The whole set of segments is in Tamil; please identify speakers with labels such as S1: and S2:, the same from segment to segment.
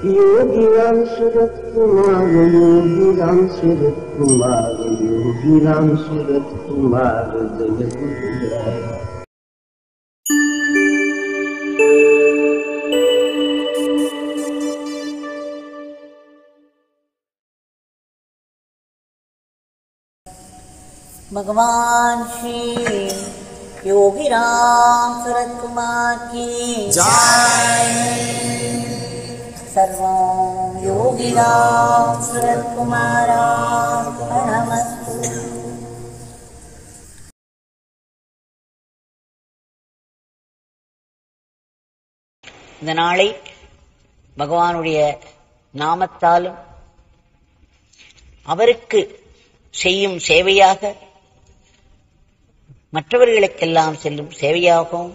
S1: योगी राम सूरत कुमार योगी राम सूरत कुमार योगी राम सूरत कुमार जय गुरुराय
S2: भगवान श्री योगी राम सूरत कुमार की सर्वं योगी राम सूरत कुमारार्पणमस्तु இந்த நாளை பகவானுடைய நாமத்தாலும் அவருக்கு செய்யும் சேவையாக மற்றவர்களுக்கெல்லாம் செல்லும் சேவையாகவும்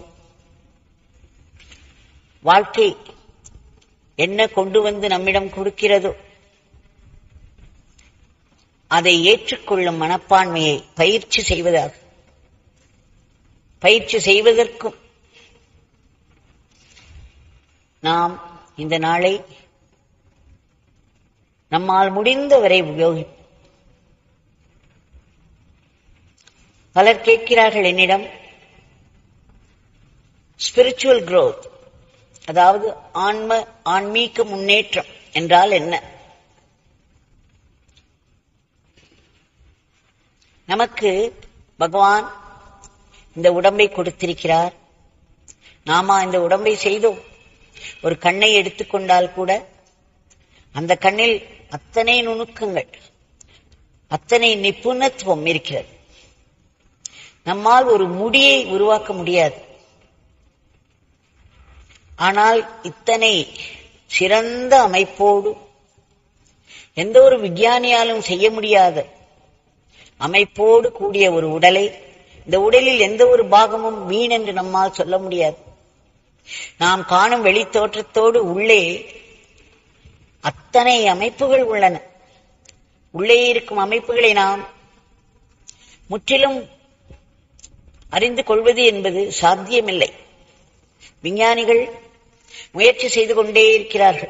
S2: வாழ்க்கை என்ன கொண்டு வந்து நம்மிடம் கொடுக்கிறதோ அதை ஏற்றுக்கொள்ளும் மனப்பான்மையை பயிற்சி செய்வதாக பயிற்சி செய்வதற்கும் நாம் இந்த நாளை நம்மால் முடிந்தவரை உபயோகி பலர் கேட்கிறார்கள் என்னிடம் ஸ்பிரிச்சுவல் growth அதாவது ஆன்ம ஆன்மீக முன்னேற்றம் என்றால் என்ன நமக்கு பகவான் இந்த உடம்பை கொடுத்திருக்கிறார் நாம இந்த உடம்பை செய்தோம் ஒரு கண்ணை எடுத்துக்கொண்டால் கூட அந்த கண்ணில் அத்தனை நுணுக்கங்கள் அத்தனை நிபுணத்துவம் இருக்கிறது நம்மால் ஒரு முடியை உருவாக்க முடியாது ஆனால் இத்தனை சிறந்த அமைப்போடு எந்த ஒரு விஞ்ஞானியாலும் செய்ய முடியாத அமைப்போடு கூடிய ஒரு உடலை இந்த உடலில் எந்த ஒரு பாகமும் வீண் என்று நம்மால் சொல்ல முடியாது நாம் காணும் வெளித்தோற்றத்தோடு உள்ளே அத்தனை அமைப்புகள் உள்ளன உள்ளே இருக்கும் அமைப்புகளை நாம் முற்றிலும் அறிந்து கொள்வது என்பது சாத்தியமில்லை விஞ்ஞானிகள் முயற்சி செய்து கொண்டே இருக்கிறார்கள்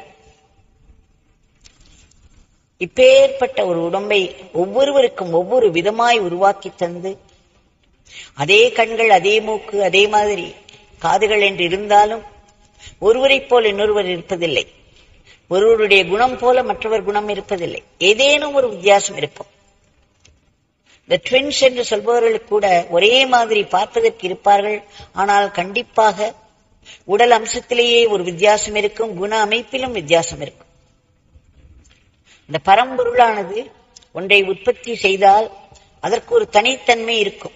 S2: இப்பேற்பட்ட ஒரு உடம்பை ஒவ்வொருவருக்கும் ஒவ்வொரு விதமாய் உருவாக்கி தந்து அதே கண்கள் அதே மூக்கு அதே மாதிரி காதுகள் என்று இருந்தாலும் ஒருவரைப் போல் இன்னொருவர் இருப்பதில்லை ஒருவருடைய குணம் போல மற்றவர் குணம் இருப்பதில்லை ஏதேனும் ஒரு வித்தியாசம் இருக்கும் இந்த ட்வின்ஸ் என்று சொல்பவர்களுக்கு கூட ஒரே மாதிரி பார்ப்பதற்கு இருப்பார்கள் ஆனால் கண்டிப்பாக உடல் அம்சத்திலேயே ஒரு வித்தியாசம் இருக்கும் குண அமைப்பிலும் வித்தியாசம் இருக்கும் இந்த பரம்பொருளானது ஒன்றை உற்பத்தி செய்தால் அதற்கு ஒரு தனித்தன்மை இருக்கும்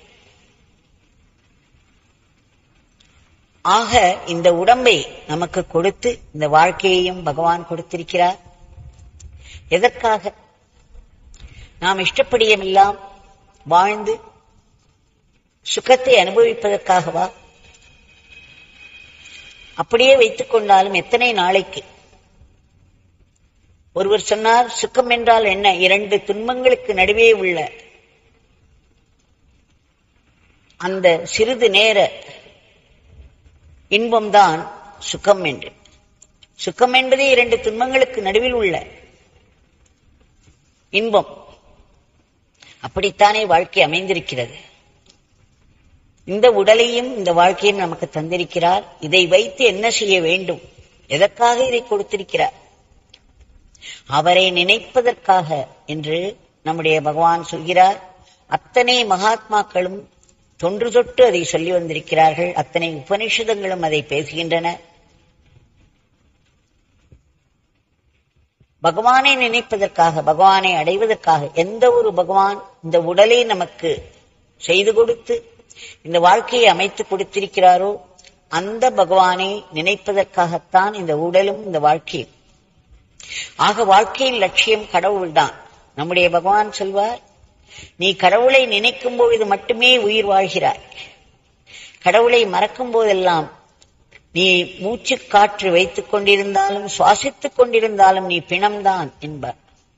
S2: ஆக இந்த உடம்பை நமக்கு கொடுத்து இந்த வாழ்க்கையையும் பகவான் கொடுத்திருக்கிறார் எதற்காக நாம் இஷ்டப்படியமெல்லாம் வாழ்ந்து சுகத்தை அனுபவிப்பதற்காகவா அப்படியே வைத்துக் கொண்டாலும் எத்தனை நாளைக்கு ஒருவர் சொன்னார் சுகம் என்றால் என்ன இரண்டு துன்பங்களுக்கு நடுவே உள்ள அந்த சிறிது நேர இன்பம்தான் சுகம் என்று சுகம் என்பதே இரண்டு துன்பங்களுக்கு நடுவில் உள்ள இன்பம் அப்படித்தானே வாழ்க்கை அமைந்திருக்கிறது இந்த உடலையும் இந்த வாழ்க்கையும் நமக்கு தந்திருக்கிறார் இதை வைத்து என்ன செய்ய வேண்டும் எதற்காக இதை கொடுத்திருக்கிறார் அவரை நினைப்பதற்காக என்று நம்முடைய பகவான் சொல்கிறார் அத்தனை மகாத்மாக்களும் தொன்று தொட்டு அதை சொல்லி வந்திருக்கிறார்கள் அத்தனை உபனிஷதங்களும் அதை பேசுகின்றன பகவானை நினைப்பதற்காக பகவானை அடைவதற்காக எந்த ஒரு பகவான் இந்த உடலை நமக்கு செய்து கொடுத்து இந்த வாழ்க்கையை அமைத்து கொடுத்திருக்கிறாரோ அந்த பகவானை நினைப்பதற்காகத்தான் இந்த உடலும் இந்த வாழ்க்கையும் ஆக வாழ்க்கையின் லட்சியம் கடவுள்தான் நம்முடைய பகவான் சொல்வார் நீ கடவுளை நினைக்கும் பொழுது மட்டுமே உயிர் வாழ்கிறாய் கடவுளை மறக்கும் போதெல்லாம் நீ மூச்சு காற்று வைத்துக் கொண்டிருந்தாலும் சுவாசித்துக் கொண்டிருந்தாலும் நீ பிணம்தான் என்பார்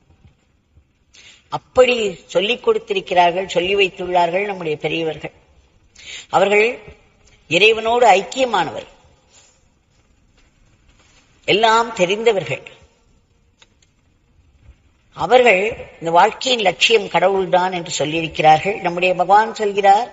S2: அப்படி சொல்லிக் கொடுத்திருக்கிறார்கள் சொல்லி வைத்துள்ளார்கள் நம்முடைய பெரியவர்கள் அவர்கள் இறைவனோடு ஐக்கியமானவர் எல்லாம் தெரிந்தவர்கள் அவர்கள் இந்த வாழ்க்கையின் லட்சியம் கடவுள்தான் என்று சொல்லியிருக்கிறார்கள் நம்முடைய பகவான் சொல்கிறார்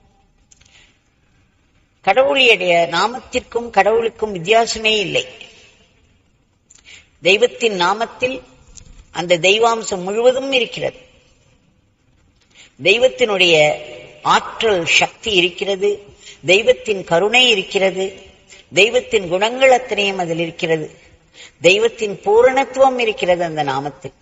S2: கடவுளுடைய நாமத்திற்கும் கடவுளுக்கும் வித்தியாசமே இல்லை தெய்வத்தின் நாமத்தில் அந்த தெய்வாம்சம் முழுவதும் இருக்கிறது தெய்வத்தினுடைய ஆற்றல் சக்தி இருக்கிறது தெய்வத்தின் கருணை இருக்கிறது தெய்வத்தின் குணங்கள் அத்தனையும் அதில் இருக்கிறது தெய்வத்தின் பூரணத்துவம் இருக்கிறது அந்த நாமத்தில்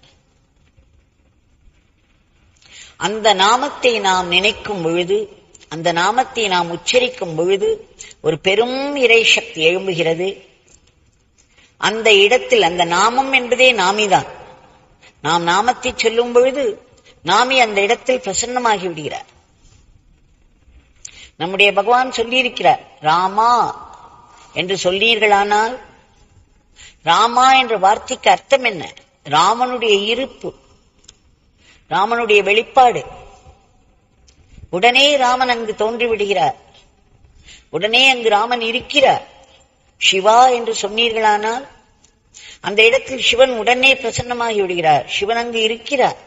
S2: அந்த நாமத்தை நாம் நினைக்கும் பொழுது அந்த நாமத்தை நாம் உச்சரிக்கும் பொழுது ஒரு பெரும் இறை சக்தி எழும்புகிறது அந்த இடத்தில் அந்த நாமம் என்பதே நாமிதான் நாம் நாமத்தை சொல்லும் பொழுது நாமி அந்த இடத்தில் பிரசன்னமாகி விடுகிறார் நம்முடைய பகவான் சொல்லியிருக்கிறார் ராமா என்று சொல்லீர்களானால் ராமா என்ற வார்த்தைக்கு அர்த்தம் என்ன ராமனுடைய இருப்பு ராமனுடைய வெளிப்பாடு உடனே ராமன் அங்கு தோன்றி விடுகிறார் உடனே அங்கு ராமன் இருக்கிறார் சிவா என்று சொன்னீர்களானால் அந்த இடத்தில் சிவன் உடனே பிரசன்னமாகி விடுகிறார் சிவன் அங்கு இருக்கிறார்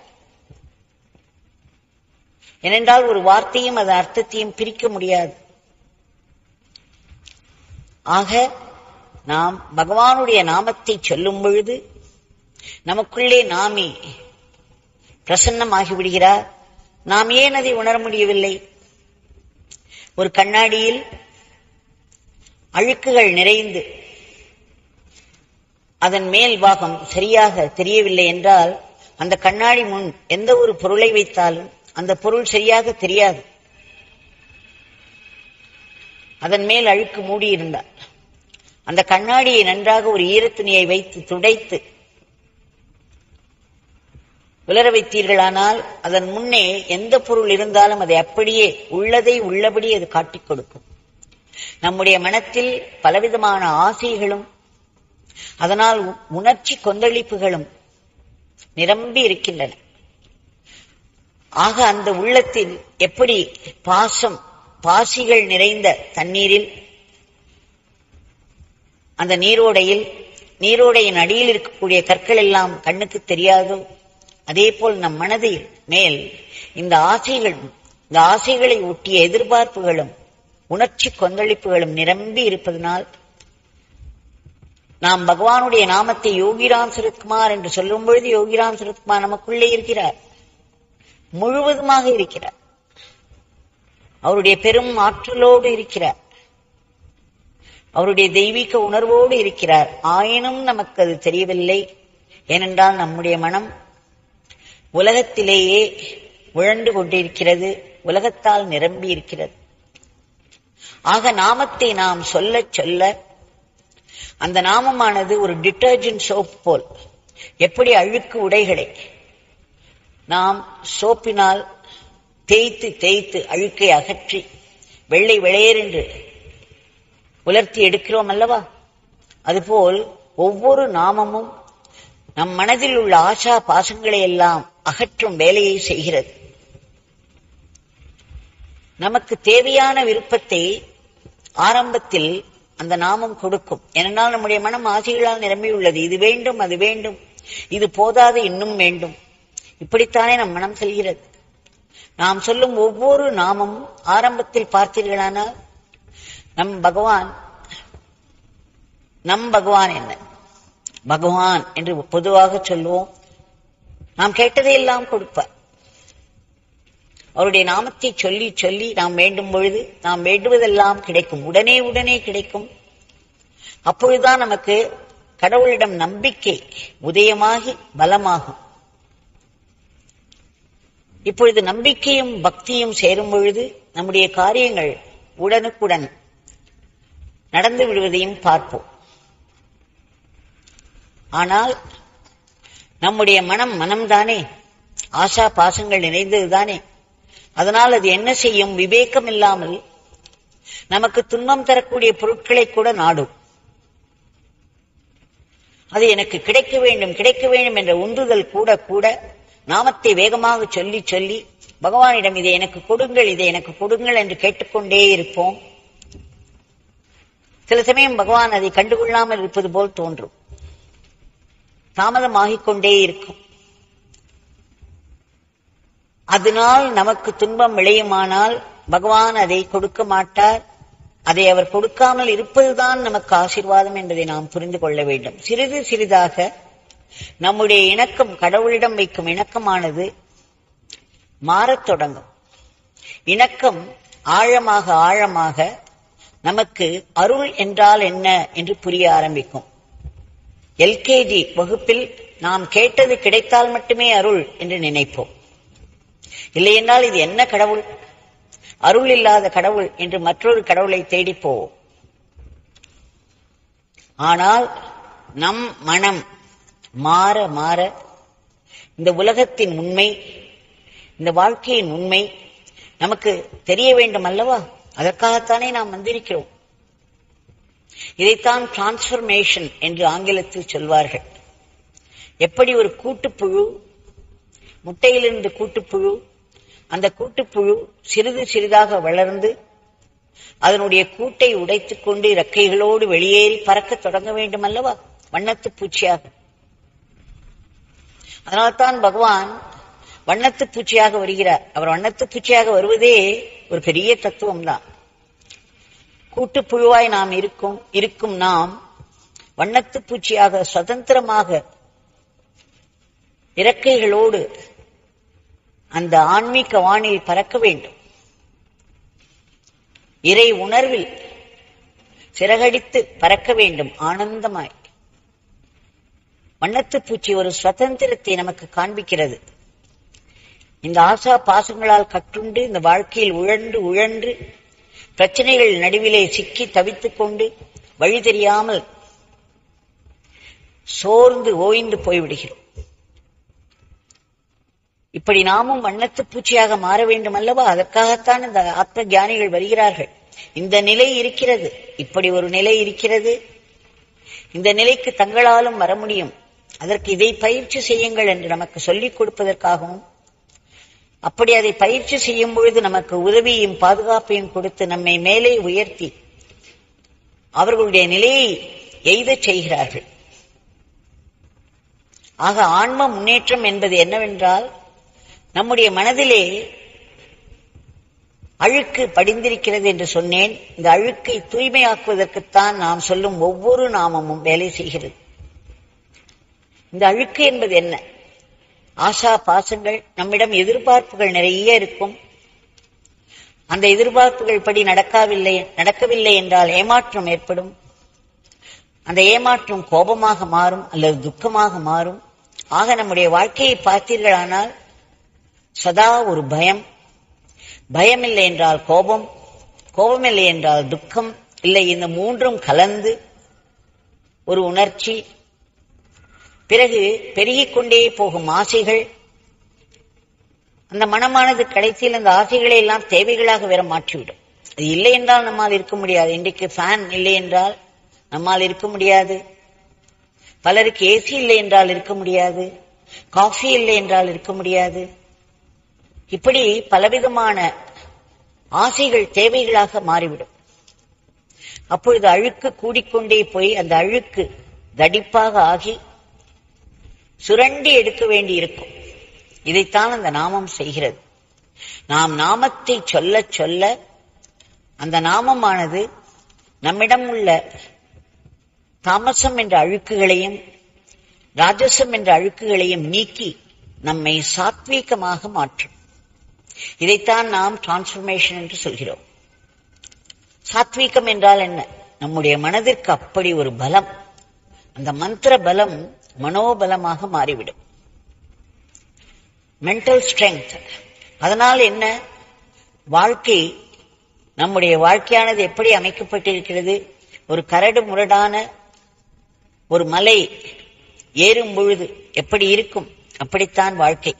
S2: ஏனென்றால் ஒரு வார்த்தையும் அது அர்த்தத்தையும் பிரிக்க முடியாது ஆக நாம் பகவானுடைய நாமத்தை சொல்லும் பொழுது நமக்குள்ளே நாமே பிரசன்னமாகி விடுகிறார் நாம் ஏன் அதை உணர முடியவில்லை ஒரு கண்ணாடியில் அழுக்குகள் நிறைந்து அதன் மேல் பாகம் சரியாக தெரியவில்லை என்றால் அந்த கண்ணாடி முன் எந்த ஒரு பொருளை வைத்தாலும் அந்த பொருள் சரியாக தெரியாது அதன் மேல் அழுக்கு மூடியிருந்தார் அந்த கண்ணாடியை நன்றாக ஒரு ஈரத்துணியை வைத்து துடைத்து உலர வைத்தீர்களானால் அதன் முன்னே எந்த பொருள் இருந்தாலும் அதை அப்படியே உள்ளதை உள்ளபடி அது காட்டிக் கொடுக்கும் நம்முடைய மனத்தில் பலவிதமான ஆசைகளும் அதனால் உ- உணர்ச்சி கொந்தளிப்புகளும் நிரம்பி இருக்கின்றன ஆக அந்த உள்ளத்தில் எப்படி பாசம் பாசிகள் நிறைந்த தண்ணீரில் அந்த நீரோடையில் நீரோடையின் அடியில் இருக்கக்கூடிய கற்கள் எல்லாம் கண்ணுக்கு தெரியாதோ அதே போல் நம் மனதில் மேல் இந்த ஆசைகளும் இந்த ஆசைகளை ஒட்டிய எதிர்பார்ப்புகளும் உணர்ச்சி கொந்தளிப்புகளும் நிரம்பி இருப்பதனால் நாம் பகவானுடைய நாமத்தை யோகிராம் சரத்குமார் என்று சொல்லும் பொழுது யோகிராம் சரத்குமார் நமக்குள்ளே இருக்கிறார் முழுவதுமாக இருக்கிறார் அவருடைய பெரும் ஆற்றலோடு இருக்கிறார் அவருடைய தெய்வீக உணர்வோடு இருக்கிறார் ஆயினும் நமக்கு அது தெரியவில்லை ஏனென்றால் நம்முடைய மனம் உலகத்திலேயே உழண்டு கொண்டிருக்கிறது உலகத்தால் நிரம்பி இருக்கிறது ஆக நாமத்தை நாம் சொல்லச் சொல்ல அந்த நாமமானது ஒரு டிட்டர்ஜென்ட் சோப் போல் எப்படி அழுக்கு உடைகளை நாம் சோப்பினால் தேய்த்து தேய்த்து அழுக்கை அகற்றி வெள்ளை வெளையரென்று உலர்த்தி எடுக்கிறோம் அல்லவா அதுபோல் ஒவ்வொரு நாமமும் நம் மனதில் உள்ள ஆசா பாசங்களை எல்லாம் அகற்றும் வேலையை செய்கிறது நமக்கு தேவையான விருப்பத்தை ஆரம்பத்தில் அந்த நாமம் கொடுக்கும் ஏனென்றால் நம்முடைய மனம் ஆசைகளால் நிரம்பியுள்ளது இது வேண்டும் அது வேண்டும் இது போதாது இன்னும் வேண்டும் இப்படித்தானே நம் மனம் செல்கிறது நாம் சொல்லும் ஒவ்வொரு நாமமும் ஆரம்பத்தில் பார்த்தீர்களானால் நம் பகவான் நம் பகவான் என்ன பகவான் என்று பொதுவாக சொல்லுவோம் நாம் கேட்டதையெல்லாம் கொடுப்பார் அவருடைய நாமத்தை சொல்லி சொல்லி நாம் வேண்டும் பொழுது நாம் வேண்டுவதெல்லாம் கிடைக்கும் உடனே உடனே கிடைக்கும் அப்பொழுதுதான் நமக்கு கடவுளிடம் நம்பிக்கை உதயமாகி பலமாகும் இப்பொழுது நம்பிக்கையும் பக்தியும் சேரும் பொழுது நம்முடைய காரியங்கள் உடனுக்குடன் நடந்து விடுவதையும் பார்ப்போம் ஆனால் நம்முடைய மனம் மனம்தானே ஆசா பாசங்கள் நிறைந்ததுதானே அதனால் அது என்ன செய்யும் விவேகம் இல்லாமல் நமக்கு துன்பம் தரக்கூடிய பொருட்களை கூட நாடும் அது எனக்கு கிடைக்க வேண்டும் கிடைக்க வேண்டும் என்ற உந்துதல் கூட கூட நாமத்தை வேகமாக சொல்லி சொல்லி பகவானிடம் இதை எனக்கு கொடுங்கள் இதை எனக்கு கொடுங்கள் என்று கேட்டுக்கொண்டே இருப்போம் சில சமயம் பகவான் அதை கண்டுகொள்ளாமல் இருப்பது போல் தோன்றும் தாமதமாகிக் கொண்டே இருக்கும் அதனால் நமக்கு துன்பம் விளையுமானால் பகவான் அதை கொடுக்க மாட்டார் அதை அவர் கொடுக்காமல் இருப்பதுதான் நமக்கு ஆசீர்வாதம் என்பதை நாம் புரிந்து கொள்ள வேண்டும் சிறிது சிறிதாக நம்முடைய இணக்கம் கடவுளிடம் வைக்கும் இணக்கமானது மாறத் தொடங்கும் இணக்கம் ஆழமாக ஆழமாக நமக்கு அருள் என்றால் என்ன என்று புரிய ஆரம்பிக்கும் எல்கேஜி வகுப்பில் நாம் கேட்டது கிடைத்தால் மட்டுமே அருள் என்று நினைப்போம் இல்லையென்றால் இது என்ன கடவுள் அருள் இல்லாத கடவுள் என்று மற்றொரு கடவுளை தேடிப் போவோம் ஆனால் நம் மனம் மாற மாற இந்த உலகத்தின் உண்மை இந்த வாழ்க்கையின் உண்மை நமக்கு தெரிய வேண்டும் அல்லவா அதற்காகத்தானே நாம் வந்திருக்கிறோம் இதைத்தான் டிரான்ஸ்பர்மேஷன் என்று ஆங்கிலத்தில் சொல்வார்கள் எப்படி ஒரு கூட்டுப்புழு முட்டையிலிருந்து கூட்டுப்புழு அந்த கூட்டுப்புழு சிறிது சிறிதாக வளர்ந்து அதனுடைய கூட்டை உடைத்துக் கொண்டு இறக்கைகளோடு வெளியேறி பறக்கத் தொடங்க வேண்டும் அல்லவா வண்ணத்து பூச்சியாக அதனால்தான் பகவான் வண்ணத்து பூச்சியாக வருகிறார் அவர் வண்ணத்து பூச்சியாக வருவதே ஒரு பெரிய தத்துவம் தான் கூட்டுப்புழுவாய் நாம் இருக்கும் இருக்கும் நாம் வண்ணத்து பூச்சியாக சுதந்திரமாக இறக்கைகளோடு அந்த ஆன்மீக வானில் பறக்க வேண்டும் இறை உணர்வில் சிறகடித்து பறக்க வேண்டும் ஆனந்தமாய் வண்ணத்து பூச்சி ஒரு சுதந்திரத்தை நமக்கு காண்பிக்கிறது இந்த ஆசா பாசங்களால் கட்டுண்டு இந்த வாழ்க்கையில் உழன்று உழன்று பிரச்சனைகள் நடுவிலே சிக்கி தவித்துக் கொண்டு வழி தெரியாமல் சோர்ந்து ஓய்ந்து போய்விடுகிறோம் இப்படி நாமும் வண்ணத்து பூச்சியாக மாற வேண்டும் அல்லவா அதற்காகத்தான் இந்த ஆத்ம ஞானிகள் வருகிறார்கள் இந்த நிலை இருக்கிறது இப்படி ஒரு நிலை இருக்கிறது இந்த நிலைக்கு தங்களாலும் வர முடியும் அதற்கு இதை பயிற்சி செய்யுங்கள் என்று நமக்கு சொல்லிக் கொடுப்பதற்காகவும் அப்படி அதை பயிற்சி செய்யும் பொழுது நமக்கு உதவியும் பாதுகாப்பையும் கொடுத்து நம்மை மேலே உயர்த்தி அவர்களுடைய நிலையை எய்தச் செய்கிறார்கள் ஆக ஆன்ம முன்னேற்றம் என்பது என்னவென்றால் நம்முடைய மனதிலே அழுக்கு படிந்திருக்கிறது என்று சொன்னேன் இந்த அழுக்கை தூய்மையாக்குவதற்குத்தான் நாம் சொல்லும் ஒவ்வொரு நாமமும் வேலை செய்கிறது இந்த அழுக்கு என்பது என்ன ஆசா பாசங்கள் நம்மிடம் எதிர்பார்ப்புகள் நிறைய இருக்கும் அந்த எதிர்பார்ப்புகள் படி நடக்கவில்லை நடக்கவில்லை என்றால் ஏமாற்றம் ஏற்படும் அந்த ஏமாற்றம் கோபமாக மாறும் அல்லது துக்கமாக மாறும் ஆக நம்முடைய வாழ்க்கையை பார்த்தீர்களானால் சதா ஒரு பயம் பயம் இல்லை என்றால் கோபம் கோபம் இல்லை என்றால் துக்கம் இல்லை இந்த மூன்றும் கலந்து ஒரு உணர்ச்சி பிறகு பெருகிக் கொண்டே போகும் ஆசைகள் அந்த மனமானது கடைசியில் அந்த ஆசைகளை எல்லாம் தேவைகளாக வேற மாற்றிவிடும் அது இல்லை என்றால் நம்மால் இருக்க முடியாது இன்றைக்கு ஃபேன் இல்லை என்றால் நம்மால் இருக்க முடியாது பலருக்கு ஏசி இல்லை என்றால் இருக்க முடியாது காஃபி இல்லை என்றால் இருக்க முடியாது இப்படி பலவிதமான ஆசைகள் தேவைகளாக மாறிவிடும் அப்பொழுது அழுக்கு கூடிக்கொண்டே போய் அந்த அழுக்கு தடிப்பாக ஆகி சுரண்டி எடுக்க வேண்டி இருக்கும் இதைத்தான் அந்த நாமம் செய்கிறது நாம் நாமத்தை சொல்ல சொல்ல அந்த நாமமானது நம்மிடம் உள்ள தாமசம் என்ற அழுக்குகளையும் ராஜசம் என்ற அழுக்குகளையும் நீக்கி நம்மை சாத்வீகமாக மாற்றும் இதைத்தான் நாம் டிரான்ஸ்பர்மேஷன் என்று சொல்கிறோம் சாத்வீகம் என்றால் என்ன நம்முடைய மனதிற்கு அப்படி ஒரு பலம் அந்த மந்திர பலம் மனோபலமாக மாறிவிடும் மென்டல் ஸ்ட்ரென்த் அதனால் என்ன வாழ்க்கை நம்முடைய வாழ்க்கையானது எப்படி அமைக்கப்பட்டிருக்கிறது ஒரு கரடு முரடான ஒரு மலை ஏறும் பொழுது எப்படி இருக்கும் அப்படித்தான் வாழ்க்கை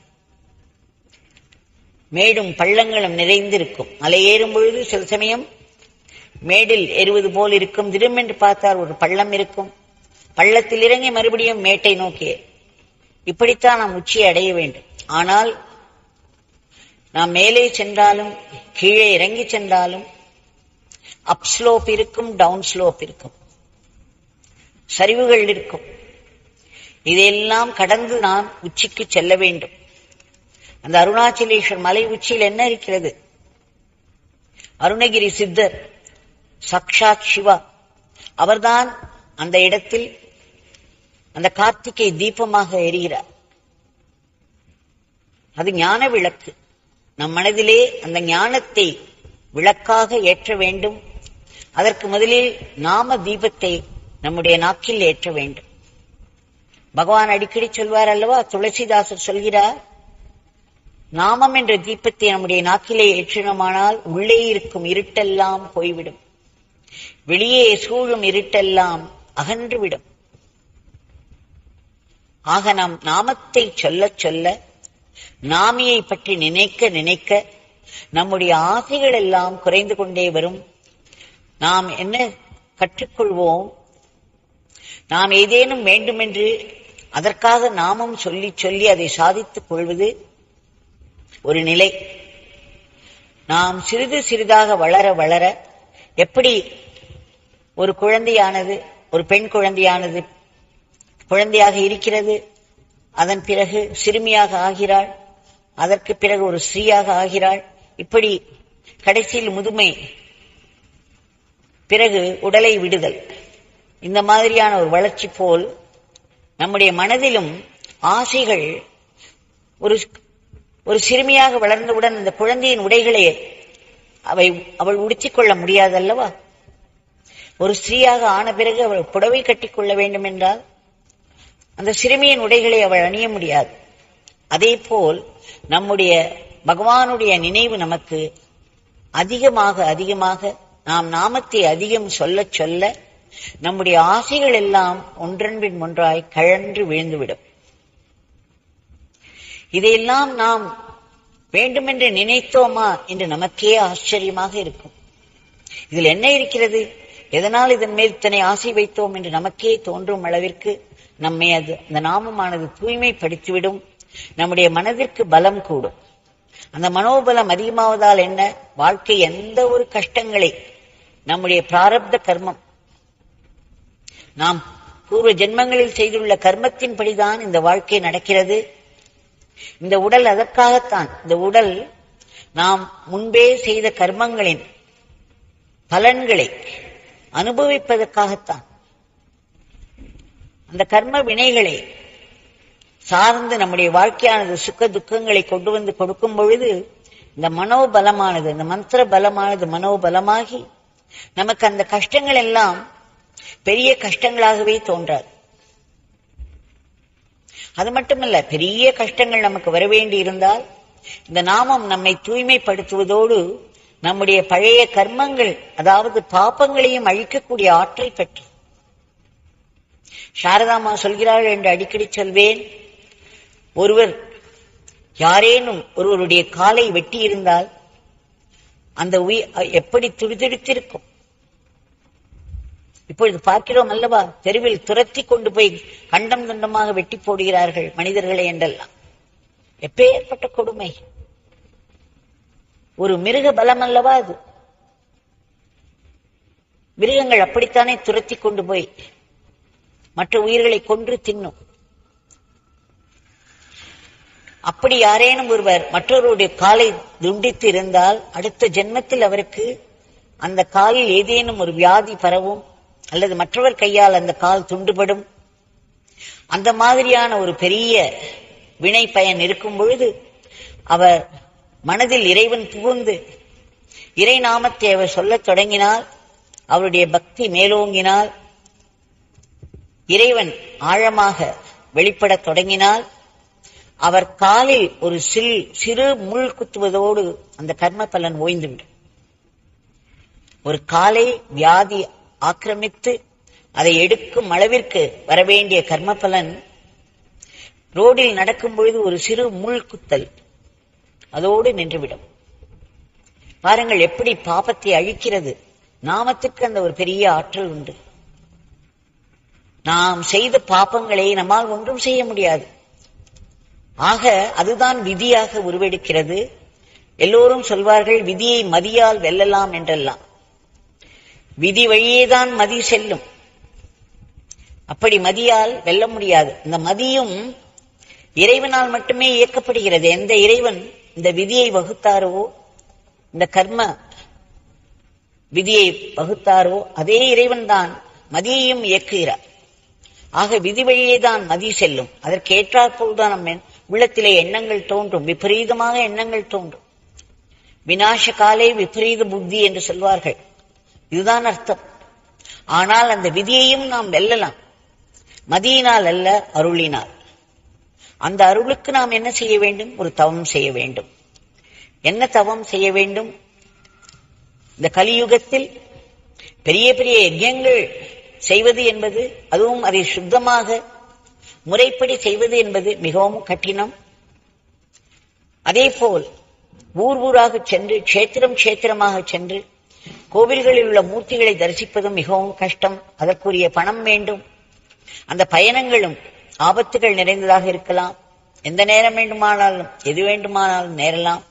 S2: மேடும் பள்ளங்களும் நிறைந்திருக்கும் மலை ஏறும் பொழுது சில சமயம் மேடில் ஏறுவது போல் இருக்கும் திடமென்று பார்த்தால் ஒரு பள்ளம் இருக்கும் பள்ளத்தில் இறங்கி மறுபடியும் மேட்டை நோக்கி இப்படித்தான் நாம் உச்சியை அடைய வேண்டும் ஆனால் நாம் மேலே சென்றாலும் கீழே இறங்கி சென்றாலும் அப் ஸ்லோப் இருக்கும் டவுன் ஸ்லோப் இருக்கும் சரிவுகள் இருக்கும் இதையெல்லாம் கடந்து நாம் உச்சிக்கு செல்ல வேண்டும் அந்த அருணாச்சலேஸ்வர் மலை உச்சியில் என்ன இருக்கிறது அருணகிரி சித்தர் சக்ஷாத் சிவா அவர்தான் அந்த இடத்தில் அந்த கார்த்திகை தீபமாக எரிகிறார் அது ஞான விளக்கு நம் மனதிலே அந்த ஞானத்தை விளக்காக ஏற்ற வேண்டும் அதற்கு முதலில் நாம தீபத்தை நம்முடைய நாக்கில் ஏற்ற வேண்டும் பகவான் அடிக்கடி சொல்வார் அல்லவா துளசிதாசர் சொல்கிறார் நாமம் என்ற தீபத்தை நம்முடைய நாக்கிலே ஏற்றினோமானால் உள்ளே இருக்கும் இருட்டெல்லாம் போய்விடும் வெளியே சூழும் இருட்டெல்லாம் அகன்றுவிடும் ஆக நாம் நாமத்தை சொல்ல சொல்ல நாமியை பற்றி நினைக்க நினைக்க நம்முடைய ஆசைகள் எல்லாம் குறைந்து கொண்டே வரும் நாம் என்ன கற்றுக்கொள்வோம் நாம் ஏதேனும் வேண்டுமென்று அதற்காக நாமும் சொல்லி சொல்லி அதை சாதித்துக் கொள்வது ஒரு நிலை நாம் சிறிது சிறிதாக வளர வளர எப்படி ஒரு குழந்தையானது ஒரு பெண் குழந்தையானது குழந்தையாக இருக்கிறது அதன் பிறகு சிறுமியாக ஆகிறாள் அதற்கு பிறகு ஒரு ஸ்ரீயாக ஆகிறாள் இப்படி கடைசியில் முதுமை பிறகு உடலை விடுதல் இந்த மாதிரியான ஒரு வளர்ச்சி போல் நம்முடைய மனதிலும் ஆசைகள் ஒரு ஒரு சிறுமியாக வளர்ந்தவுடன் அந்த குழந்தையின் உடைகளை அவை அவள் உடுத்திக் கொள்ள முடியாதல்லவா ஒரு ஸ்திரீயாக ஆன பிறகு அவள் புடவை கட்டிக்கொள்ள வேண்டும் என்றால் அந்த சிறுமியின் உடைகளை அவள் அணிய முடியாது அதே போல் நம்முடைய பகவானுடைய நினைவு நமக்கு அதிகமாக அதிகமாக நாம் நாமத்தை அதிகம் சொல்ல சொல்ல நம்முடைய ஆசைகள் எல்லாம் ஒன்றன்பின் ஒன்றாய் கழன்று விழுந்துவிடும் இதையெல்லாம் நாம் வேண்டுமென்று நினைத்தோமா என்று நமக்கே ஆச்சரியமாக இருக்கும் இதில் என்ன இருக்கிறது எதனால் இதன் மேல் இத்தனை ஆசை வைத்தோம் என்று நமக்கே தோன்றும் அளவிற்கு நம்மை அது அந்த நாமமானது தூய்மைப்படுத்திவிடும் நம்முடைய மனதிற்கு பலம் கூடும் அந்த மனோபலம் அதிகமாவதால் என்ன வாழ்க்கை எந்த ஒரு கஷ்டங்களை நம்முடைய பிராரப்த கர்மம் நாம் பூர்வ ஜென்மங்களில் செய்துள்ள கர்மத்தின்படிதான் இந்த வாழ்க்கை நடக்கிறது இந்த உடல் அதற்காகத்தான் இந்த உடல் நாம் முன்பே செய்த கர்மங்களின் பலன்களை அனுபவிப்பதற்காகத்தான் அந்த கர்ம வினைகளை சார்ந்து நம்முடைய வாழ்க்கையானது சுக்க துக்கங்களை கொண்டு வந்து கொடுக்கும் பொழுது இந்த மனோபலமானது இந்த மந்திர பலமானது மனோபலமாகி நமக்கு அந்த கஷ்டங்கள் எல்லாம் பெரிய கஷ்டங்களாகவே தோன்றாது அது மட்டுமல்ல பெரிய கஷ்டங்கள் நமக்கு வர வேண்டி இருந்தால் இந்த நாமம் நம்மை தூய்மைப்படுத்துவதோடு நம்முடைய பழைய கர்மங்கள் அதாவது பாப்பங்களையும் அழிக்கக்கூடிய ஆற்றல் பெற்று சாரதாமா சொல்கிறாள் என்று அடிக்கடி சொல்வேன் ஒருவர் யாரேனும் ஒருவருடைய காலை வெட்டி இருந்தால் அந்த உயிர் எப்படி துடிதுடித்திருக்கும் இப்பொழுது பார்க்கிறோம் அல்லவா தெருவில் துரத்தி கொண்டு போய் கண்டம் கண்டமாக வெட்டி போடுகிறார்கள் மனிதர்களை என்றெல்லாம் எப்பேற்பட்ட கொடுமை ஒரு மிருக பலம் அல்லவா அது மிருகங்கள் அப்படித்தானே துரத்தி கொண்டு போய் மற்ற உயிர்களை கொன்று தின்னும் அப்படி யாரேனும் ஒருவர் மற்றவருடைய காலை துண்டித்து இருந்தால் அடுத்த ஜென்மத்தில் அவருக்கு அந்த காலில் ஏதேனும் ஒரு வியாதி பரவும் அல்லது மற்றவர் கையால் அந்த கால் துண்டுபடும் அந்த மாதிரியான ஒரு பெரிய வினை பயன் இருக்கும் பொழுது அவர் மனதில் இறைவன் புகுந்து இறை நாமத்தை அவர் சொல்லத் தொடங்கினால் அவருடைய பக்தி மேலோங்கினால் இறைவன் ஆழமாக வெளிப்படத் தொடங்கினால் அவர் காலில் ஒரு சில் சிறு முள் குத்துவதோடு அந்த கர்ம பலன் ஓய்ந்துவிடும் ஒரு காலை வியாதி ஆக்கிரமித்து அதை எடுக்கும் அளவிற்கு வரவேண்டிய கர்ம பலன் ரோடில் நடக்கும் பொழுது ஒரு சிறு முள் குத்தல் அதோடு நின்றுவிடும் பாருங்கள் எப்படி பாபத்தை அழிக்கிறது நாமத்துக்கு அந்த ஒரு பெரிய ஆற்றல் உண்டு நாம் செய்த பாப்பங்களை நம்மால் ஒன்றும் செய்ய முடியாது ஆக அதுதான் விதியாக உருவெடுக்கிறது எல்லோரும் சொல்வார்கள் விதியை மதியால் வெல்லலாம் என்றெல்லாம் விதி வழியேதான் மதி செல்லும் அப்படி மதியால் வெல்ல முடியாது இந்த மதியும் இறைவனால் மட்டுமே இயக்கப்படுகிறது எந்த இறைவன் இந்த விதியை வகுத்தாரோ இந்த கர்ம விதியை வகுத்தாரோ அதே இறைவன் தான் மதியையும் இயக்குகிறார் ஆக விதி வழியே தான் மதி செல்லும் அதற்கு ஏற்றாற்போல்தான் நம்ம உள்ளத்திலே எண்ணங்கள் தோன்றும் விபரீதமாக எண்ணங்கள் தோன்றும் வினாச காலே விபரீத புத்தி என்று சொல்வார்கள் இதுதான் அர்த்தம் ஆனால் அந்த விதியையும் நாம் வெல்லலாம் மதியினால் அல்ல அருளினால் அந்த அருளுக்கு நாம் என்ன செய்ய வேண்டும் ஒரு தவம் செய்ய வேண்டும் என்ன தவம் செய்ய வேண்டும் இந்த கலியுகத்தில் பெரிய பெரிய யஜ்யங்கள் செய்வது என்பது அதுவும் அதை சுத்தமாக முறைப்படி செய்வது என்பது மிகவும் கடினம் அதே போல் ஊர் ஊராக சென்று க்ஷேத்திரம் க்ஷேத்திரமாக சென்று கோவில்களில் உள்ள மூர்த்திகளை தரிசிப்பதும் மிகவும் கஷ்டம் அதற்குரிய பணம் வேண்டும் அந்த பயணங்களும் ஆபத்துகள் நிறைந்ததாக இருக்கலாம் எந்த நேரம் வேண்டுமானாலும் எது வேண்டுமானாலும் நேரலாம்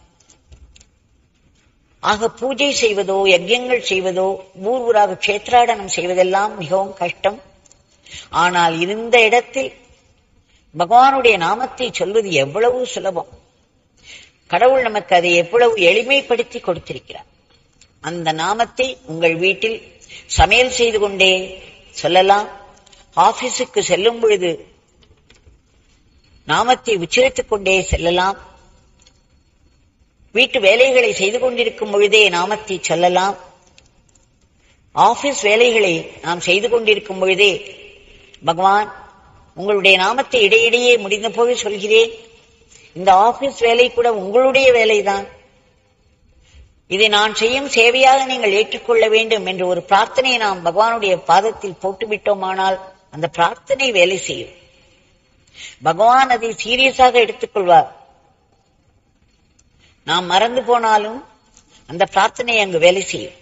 S2: ஆக பூஜை செய்வதோ யஜ்யங்கள் செய்வதோ ஊர் ஊராக கஷேத்ராடனம் செய்வதெல்லாம் மிகவும் கஷ்டம் ஆனால் இருந்த இடத்தில் பகவானுடைய நாமத்தை சொல்வது எவ்வளவு சுலபம் கடவுள் நமக்கு அதை எவ்வளவு எளிமைப்படுத்தி கொடுத்திருக்கிறார் அந்த நாமத்தை உங்கள் வீட்டில் சமையல் செய்து கொண்டே சொல்லலாம் ஆபீஸுக்கு செல்லும் பொழுது நாமத்தை உச்சரித்துக் கொண்டே செல்லலாம் வீட்டு வேலைகளை செய்து கொண்டிருக்கும் பொழுதே நாமத்தை சொல்லலாம் ஆபீஸ் வேலைகளை நாம் செய்து கொண்டிருக்கும் பொழுதே பகவான் உங்களுடைய நாமத்தை இடையிடையே முடிந்த போது சொல்கிறேன் இந்த ஆபீஸ் வேலை கூட உங்களுடைய வேலைதான் இதை நான் செய்யும் சேவையாக நீங்கள் ஏற்றுக்கொள்ள வேண்டும் என்ற ஒரு பிரார்த்தனையை நாம் பகவானுடைய பாதத்தில் போட்டுவிட்டோமானால் அந்த பிரார்த்தனை வேலை செய்யும் பகவான் அதை சீரியஸாக எடுத்துக்கொள்வார் நாம் மறந்து போனாலும் அந்த பிரார்த்தனை அங்கு வேலை செய்யும்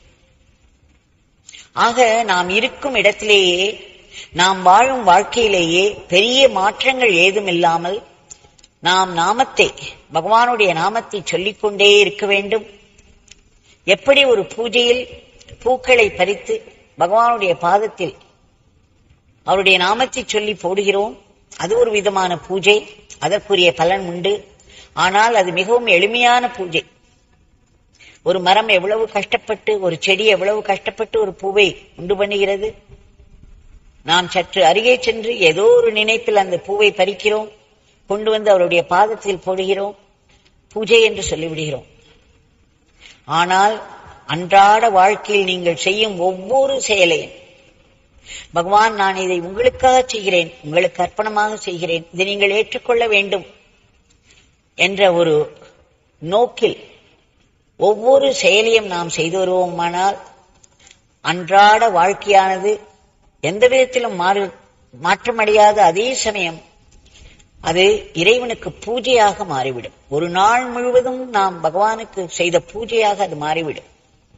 S2: ஆக நாம் இருக்கும் இடத்திலேயே நாம் வாழும் வாழ்க்கையிலேயே பெரிய மாற்றங்கள் ஏதும் இல்லாமல் நாம் நாமத்தை பகவானுடைய நாமத்தை சொல்லிக்கொண்டே இருக்க வேண்டும் எப்படி ஒரு பூஜையில் பூக்களை பறித்து பகவானுடைய பாதத்தில் அவருடைய நாமத்தை சொல்லி போடுகிறோம் அது ஒரு விதமான பூஜை அதற்குரிய பலன் உண்டு ஆனால் அது மிகவும் எளிமையான பூஜை ஒரு மரம் எவ்வளவு கஷ்டப்பட்டு ஒரு செடி எவ்வளவு கஷ்டப்பட்டு ஒரு பூவை உண்டு பண்ணுகிறது நாம் சற்று அருகே சென்று ஏதோ ஒரு நினைப்பில் அந்த பூவை பறிக்கிறோம் கொண்டு வந்து அவருடைய பாதத்தில் போடுகிறோம் பூஜை என்று சொல்லிவிடுகிறோம் ஆனால் அன்றாட வாழ்க்கையில் நீங்கள் செய்யும் ஒவ்வொரு செயலையும் பகவான் நான் இதை உங்களுக்காக செய்கிறேன் உங்களுக்கு அர்ப்பணமாக செய்கிறேன் இதை நீங்கள் ஏற்றுக்கொள்ள வேண்டும் என்ற ஒரு நோக்கில் ஒவ்வொரு செயலையும் நாம் செய்து வருவோமானால் அன்றாட வாழ்க்கையானது எந்த விதத்திலும் மாறு மாற்றமடையாத அதே சமயம் அது இறைவனுக்கு பூஜையாக மாறிவிடும் ஒரு நாள் முழுவதும் நாம் பகவானுக்கு செய்த பூஜையாக அது மாறிவிடும்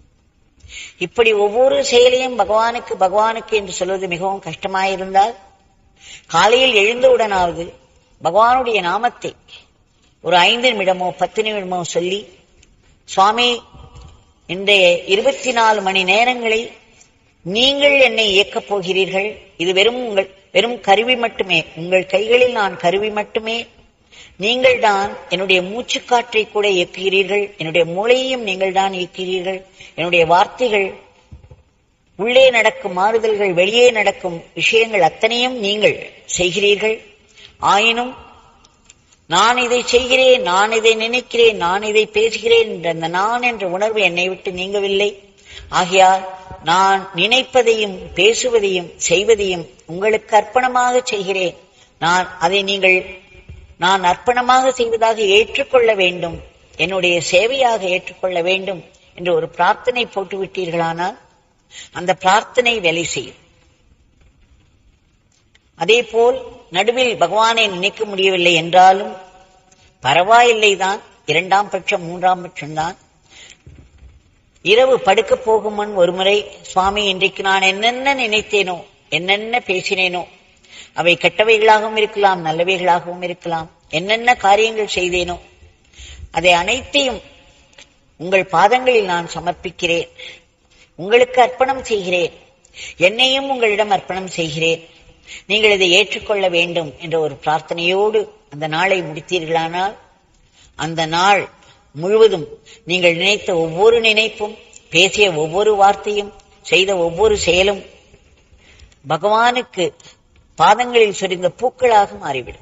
S2: இப்படி ஒவ்வொரு செயலையும் பகவானுக்கு பகவானுக்கு என்று சொல்வது மிகவும் கஷ்டமாயிருந்தால் காலையில் எழுந்தவுடனாவது பகவானுடைய நாமத்தை ஒரு ஐந்து நிமிடமோ பத்து நிமிடமோ சொல்லி சுவாமி இன்றைய இருபத்தி நாலு மணி நேரங்களை நீங்கள் என்னை இயக்கப் போகிறீர்கள் இது வெறும் உங்கள் வெறும் கருவி மட்டுமே உங்கள் கைகளில் நான் கருவி மட்டுமே நீங்கள் தான் என்னுடைய மூச்சுக்காற்றை கூட இயக்குகிறீர்கள் என்னுடைய மூளையையும் நீங்கள் தான் இயக்குகிறீர்கள் என்னுடைய வார்த்தைகள் உள்ளே நடக்கும் மாறுதல்கள் வெளியே நடக்கும் விஷயங்கள் அத்தனையும் நீங்கள் செய்கிறீர்கள் ஆயினும் நான் இதை செய்கிறேன் நான் இதை நினைக்கிறேன் நான் இதை பேசுகிறேன் என்ற அந்த நான் என்ற உணர்வு என்னை விட்டு நீங்கவில்லை ஆகையால் நான் நினைப்பதையும் பேசுவதையும் செய்வதையும் உங்களுக்கு அர்ப்பணமாக செய்கிறேன் நான் அதை நீங்கள் நான் அர்ப்பணமாக செய்வதாக ஏற்றுக்கொள்ள வேண்டும் என்னுடைய சேவையாக ஏற்றுக்கொள்ள வேண்டும் என்று ஒரு பிரார்த்தனை போட்டுவிட்டீர்களானால் அந்த பிரார்த்தனை வேலை செய்யும் அதே போல் நடுவில் பகவானை நினைக்க முடியவில்லை என்றாலும் பரவாயில்லைதான் இரண்டாம் பட்சம் மூன்றாம் பட்சம்தான் இரவு படுக்க போகும் முன் ஒருமுறை சுவாமி இன்றைக்கு நான் என்னென்ன நினைத்தேனோ என்னென்ன பேசினேனோ அவை கெட்டவைகளாகவும் இருக்கலாம் நல்லவைகளாகவும் இருக்கலாம் என்னென்ன காரியங்கள் செய்தேனோ அதை அனைத்தையும் உங்கள் பாதங்களில் நான் சமர்ப்பிக்கிறேன் உங்களுக்கு அர்ப்பணம் செய்கிறேன் என்னையும் உங்களிடம் அர்ப்பணம் செய்கிறேன் நீங்கள் இதை ஏற்றுக்கொள்ள வேண்டும் என்ற ஒரு பிரார்த்தனையோடு அந்த நாளை முடித்தீர்களானால் அந்த நாள் முழுவதும் நீங்கள் நினைத்த ஒவ்வொரு நினைப்பும் பேசிய ஒவ்வொரு வார்த்தையும் செய்த ஒவ்வொரு செயலும் பகவானுக்கு பாதங்களில் சொரிந்த பூக்களாக மாறிவிடும்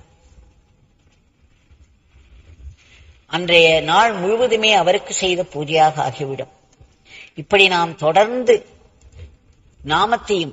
S2: அன்றைய நாள் முழுவதுமே அவருக்கு செய்த பூஜையாக ஆகிவிடும் இப்படி நாம் தொடர்ந்து நாமத்தையும்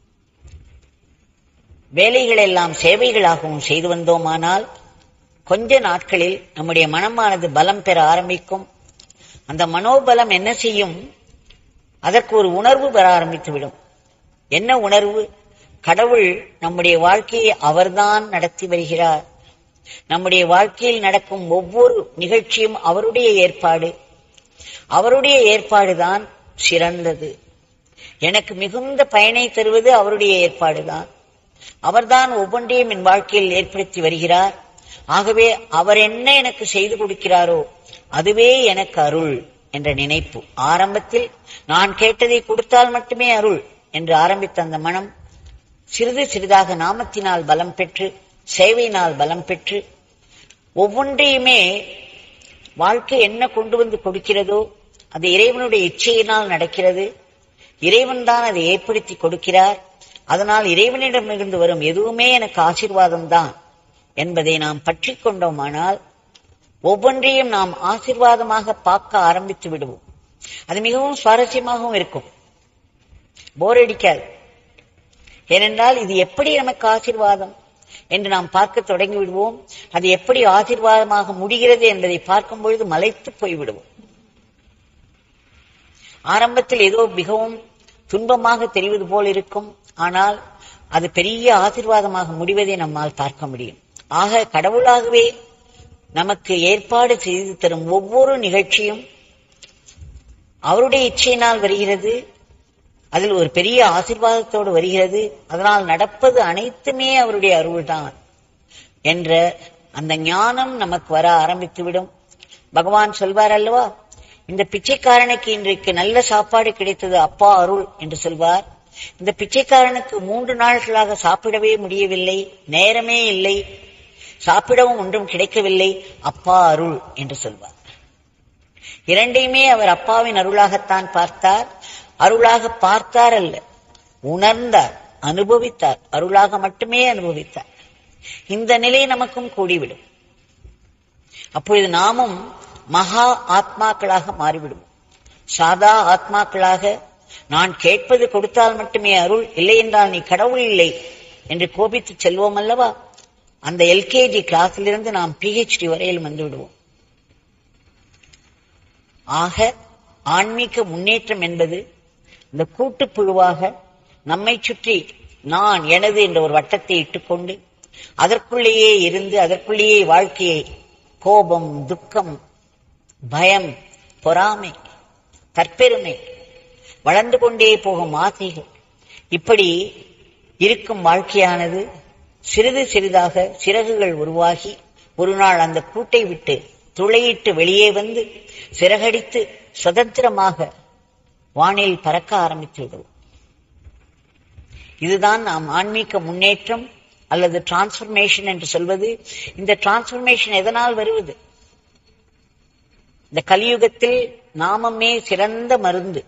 S2: வேலைகள் எல்லாம் சேவைகளாகவும் செய்து வந்தோமானால் கொஞ்ச நாட்களில் நம்முடைய மனமானது பலம் பெற ஆரம்பிக்கும் அந்த மனோபலம் என்ன செய்யும் அதற்கு ஒரு உணர்வு பெற ஆரம்பித்து விடும் என்ன உணர்வு கடவுள் நம்முடைய வாழ்க்கையை அவர்தான் நடத்தி வருகிறார் நம்முடைய வாழ்க்கையில் நடக்கும் ஒவ்வொரு நிகழ்ச்சியும் அவருடைய ஏற்பாடு அவருடைய ஏற்பாடுதான் சிறந்தது எனக்கு மிகுந்த பயனை தருவது அவருடைய ஏற்பாடுதான் அவர்தான் ஒவ்வொன்றையும் என் வாழ்க்கையில் ஏற்படுத்தி வருகிறார் ஆகவே அவர் என்ன எனக்கு செய்து கொடுக்கிறாரோ அதுவே எனக்கு அருள் என்ற நினைப்பு ஆரம்பத்தில் நான் கேட்டதை கொடுத்தால் மட்டுமே அருள் என்று ஆரம்பித்த அந்த மனம் சிறிது சிறிதாக நாமத்தினால் பலம் பெற்று சேவையினால் பலம் பெற்று ஒவ்வொன்றையுமே வாழ்க்கை என்ன கொண்டு வந்து கொடுக்கிறதோ அது இறைவனுடைய இச்சையினால் நடக்கிறது இறைவன் தான் அதை ஏற்படுத்தி கொடுக்கிறார் அதனால் இறைவனிடமிருந்து வரும் எதுவுமே எனக்கு ஆசீர்வாதம் தான் என்பதை நாம் பற்றி கொண்டோமானால் ஒவ்வொன்றையும் நாம் ஆசீர்வாதமாக பார்க்க ஆரம்பித்து விடுவோம் அது மிகவும் சுவாரஸ்யமாகவும் இருக்கும் போர் அடிக்காது ஏனென்றால் இது எப்படி நமக்கு ஆசீர்வாதம் என்று நாம் பார்க்க தொடங்கி விடுவோம் அது எப்படி ஆசீர்வாதமாக முடிகிறது என்பதை பார்க்கும் பொழுது மலைத்து போய்விடுவோம் ஆரம்பத்தில் ஏதோ மிகவும் துன்பமாக தெரிவது போல் இருக்கும் ஆனால் அது பெரிய ஆசீர்வாதமாக முடிவதை நம்மால் பார்க்க முடியும் ஆக கடவுளாகவே நமக்கு ஏற்பாடு செய்து தரும் ஒவ்வொரு நிகழ்ச்சியும் அவருடைய இச்சையினால் வருகிறது அதில் ஒரு பெரிய ஆசீர்வாதத்தோடு வருகிறது அதனால் நடப்பது அனைத்துமே அவருடைய அருள்தான் என்ற அந்த ஞானம் நமக்கு வர ஆரம்பித்துவிடும் பகவான் சொல்வார் அல்லவா இந்த பிச்சைக்காரனுக்கு இன்றைக்கு நல்ல சாப்பாடு கிடைத்தது அப்பா அருள் என்று சொல்வார் இந்த பிச்சைக்காரனுக்கு மூன்று நாட்களாக சாப்பிடவே முடியவில்லை நேரமே இல்லை சாப்பிடவும் ஒன்றும் கிடைக்கவில்லை அப்பா அருள் என்று சொல்வார் இரண்டையுமே அவர் அப்பாவின் அருளாகத்தான் பார்த்தார் அருளாக பார்த்தார் அல்ல உணர்ந்தார் அனுபவித்தார் அருளாக மட்டுமே அனுபவித்தார் இந்த நிலை நமக்கும் கூடிவிடும் அப்பொழுது நாமும் மகா ஆத்மாக்களாக மாறிவிடுவோம் சாதா ஆத்மாக்களாக நான் கேட்பது கொடுத்தால் மட்டுமே அருள் இல்லை என்றால் நீ கடவுள் இல்லை என்று கோபித்து செல்வோம் அல்லவா அந்த எல்கேஜி கிளாஸிலிருந்து நாம் பிஹெச்டி வரையில் வந்து விடுவோம் ஆக ஆன்மீக முன்னேற்றம் என்பது இந்த கூட்டுப்புழுவாக நம்மை சுற்றி நான் எனது என்ற ஒரு வட்டத்தை இட்டுக்கொண்டு அதற்குள்ளேயே இருந்து அதற்குள்ளேயே வாழ்க்கையை கோபம் துக்கம் பயம் பொறாமை தற்பெருமை வளர்ந்து கொண்டே போகும் ஆசைகள் இப்படி இருக்கும் வாழ்க்கையானது சிறிது சிறிதாக சிறகுகள் உருவாகி ஒரு நாள் அந்த கூட்டை விட்டு துளையிட்டு வெளியே வந்து சிறகடித்து சுதந்திரமாக வானில் பறக்க ஆரம்பித்து விடுவோம் இதுதான் நாம் ஆன்மீக முன்னேற்றம் அல்லது டிரான்ஸ்பர்மேஷன் என்று சொல்வது இந்த டிரான்ஸ்பர்மேஷன் எதனால் வருவது இந்த கலியுகத்தில் நாமமே சிறந்த மருந்து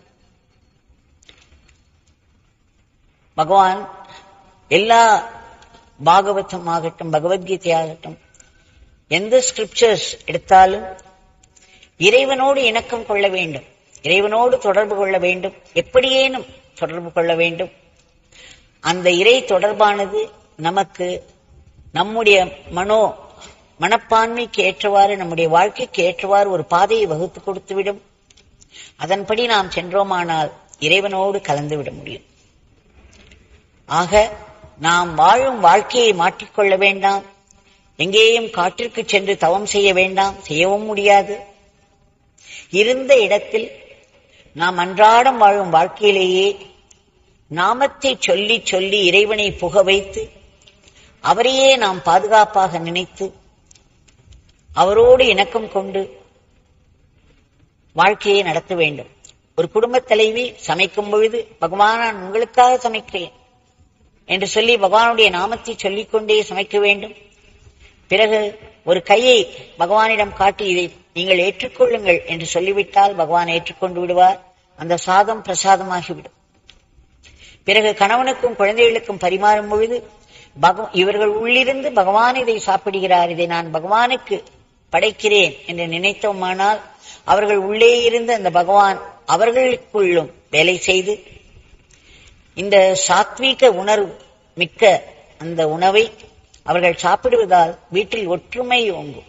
S2: பகவான் எல்லா பாகவதம் ஆகட்டும் பகவத்கீதை ஆகட்டும் எந்த ஸ்கிரிப்சர்ஸ் எடுத்தாலும் இறைவனோடு இணக்கம் கொள்ள வேண்டும் இறைவனோடு தொடர்பு கொள்ள வேண்டும் எப்படியேனும் தொடர்பு கொள்ள வேண்டும் அந்த இறை தொடர்பானது நமக்கு நம்முடைய மனோ மனப்பான்மைக்கு ஏற்றவாறு நம்முடைய வாழ்க்கைக்கு ஏற்றவாறு ஒரு பாதையை வகுத்து கொடுத்துவிடும் அதன்படி நாம் சென்றோமானால் இறைவனோடு கலந்துவிட முடியும் ஆக நாம் வாழும் வாழ்க்கையை மாற்றிக்கொள்ள வேண்டாம் எங்கேயும் காட்டிற்கு சென்று தவம் செய்ய வேண்டாம் செய்யவும் முடியாது இருந்த இடத்தில் நாம் அன்றாடம் வாழும் வாழ்க்கையிலேயே நாமத்தை சொல்லி சொல்லி இறைவனை புக வைத்து அவரையே நாம் பாதுகாப்பாக நினைத்து அவரோடு இணக்கம் கொண்டு வாழ்க்கையை நடத்த வேண்டும் ஒரு குடும்பத் தலைவி சமைக்கும் பொழுது பகவான் நான் உங்களுக்காக சமைக்கிறேன் என்று சொல்லி பகவானுடைய நாமத்தை சொல்லிக்கொண்டே சமைக்க வேண்டும் பிறகு ஒரு கையை பகவானிடம் காட்டி இதை நீங்கள் ஏற்றுக்கொள்ளுங்கள் என்று சொல்லிவிட்டால் பகவான் ஏற்றுக்கொண்டு விடுவார் அந்த சாதம் பிரசாதமாகிவிடும் பிறகு கணவனுக்கும் குழந்தைகளுக்கும் பரிமாறும் பொழுது பகவ இவர்கள் உள்ளிருந்து பகவான் இதை சாப்பிடுகிறார் இதை நான் பகவானுக்கு படைக்கிறேன் என்று நினைத்தோமானால் அவர்கள் உள்ளே இருந்து அந்த பகவான் அவர்களுக்குள்ளும் வேலை செய்து இந்த சாத்வீக உணர்வு மிக்க அந்த உணவை அவர்கள் சாப்பிடுவதால் வீட்டில் ஒற்றுமை ஓங்கும்